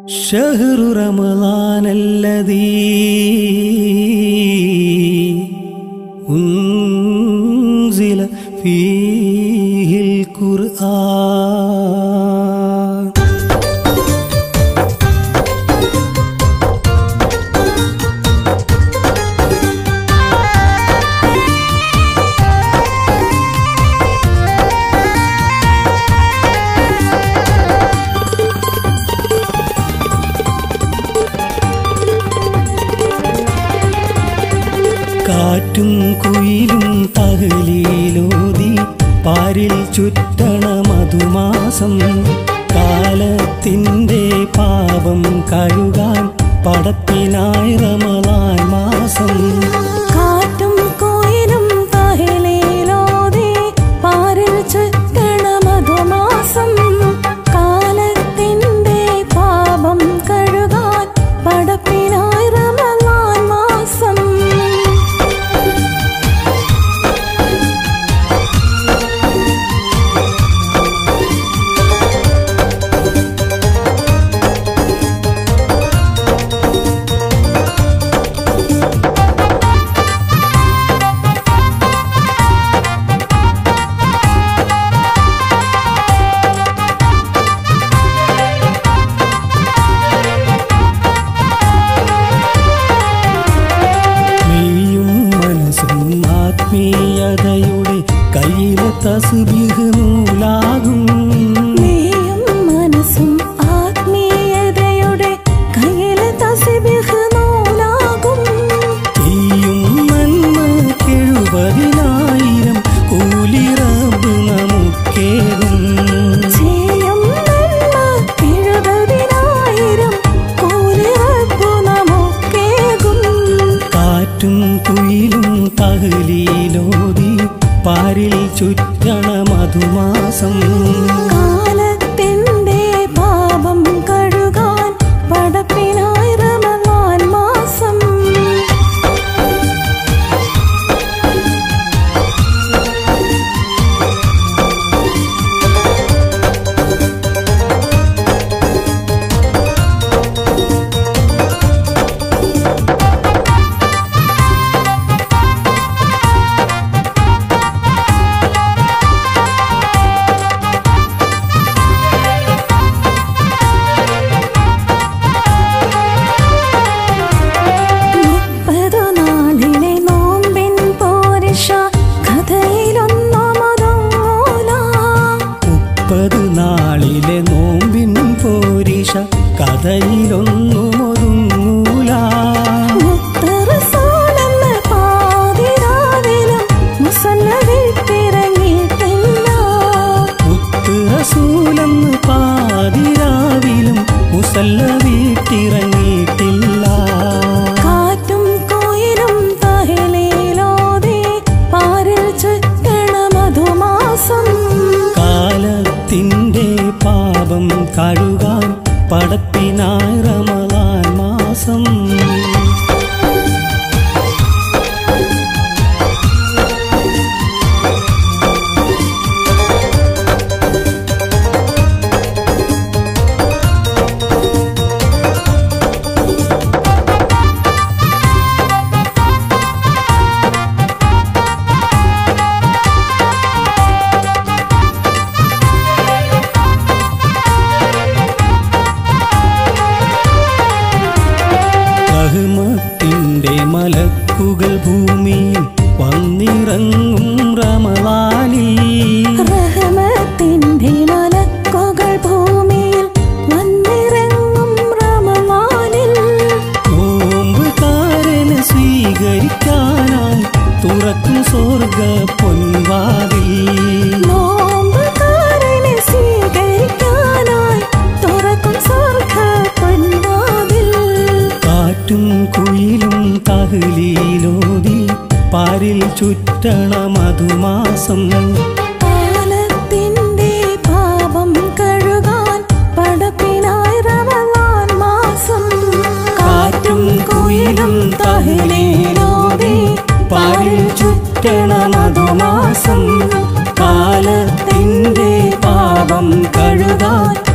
شهر رمضان الذي أنزل فيه القرآن കാറ്റും കുയിലും തകലിലോതി പാരിൽ ചുറ്റണ മധുമാസം കാലത്തിൻ്റെ പാപം കഴുകാൻ പടത്തിനായി റമലാൻ മാസം കാറ്റും കോയിലും തഹലീലോതി പാരിൽ ചുറ്റണ മധുമാസം കാലത്തിന്റെ പാപം കഴുകാൻ പടപ്പിനായി റമളാൻ മാസം മെയ്യും മനസ്സും ആത്മീയതയുടെ കയ്യിലെ തസ്ബീഹ് നൂലാകും നീയും മനസ്സും ആത്മീയതയുടെ കയ്യിലെ തസ്ബീഹ് നൂലാകും തീയും നന്മ എഴുപതിനായിരം കൂലി റബ്ബ് നമുക്കേകും ചെയ്യും നന്മ എഴുപതിനായിരം കൂലി റബ്ബു നമുക്കേകും കാറ്റും കുയിലും തകലിലോതി പാരിൽ ചുറ്റണ മധുമാസം കാലത്തിന്റെ പാപം കഴുകാൻ പടപ്പിനായി റമളാൻ മാസം മുപ്പതു നാളിലെ നോമ്പിൻ പോരിഷ കഥയിലൊന്നുമൊതുങ്ങൂല മുപ്പത് നാളിലെ നോമ്പിൻ പോരിഷ കഥയിലൊന്നും ഒതുങ്ങൂല മുത്തറസൂലെന്ന് പാതിരാവിലും മുസല്ല വിട്ടിറങ്ങിയിട്ടില്ല മുത്ത് റസൂലെന്ന് പാതിരാവിലും മുസല്ല വീട്ടിറങ്ങിയിട്ടില്ല കാറ്റും കോയിലും തഹലീലോതി പാരിൽ ചുറ്റണ മധുമാസം കാലത്തിൻ്റെ പാപം കഴുകാൻ പടത്തിനായി റമലാൻ മാസം റഹ്മത്തിൻ്റെ മലക്കുകൾ ഭൂമിയിൽ വന്നിറങ്ങും റമലാനിൽ റഹ്മത്തിന്റെ മലക്കുകൾ ഭൂമിയിൽ വന്നിറങ്ങും റമളാനിൽ നോമ്പുകാരന് സ്വീകരിക്കാനായി തുറക്കും സ്വർഗ പൊൻവാതിൽ നോമ്പുകാരനെ സ്വീകരിക്കാനായി തുറക്കും സ്വർഗ്ഗ പൊൻവാതിൽ കാറ്റും കുയിലും തഹലീലോതി പാരിൽ ചുറ്റണ മധുമാസം കാലത്തിന്റെ പാപം കഴുകാൻ പടപ്പിനായി റമളാൻ മാസം കാറ്റും കുയിലും തഹലീലോതി പാരിൽ ചുറ്റണ മധുമാസം കാലത്തിൻ്റെ പാപം കഴുകാൻ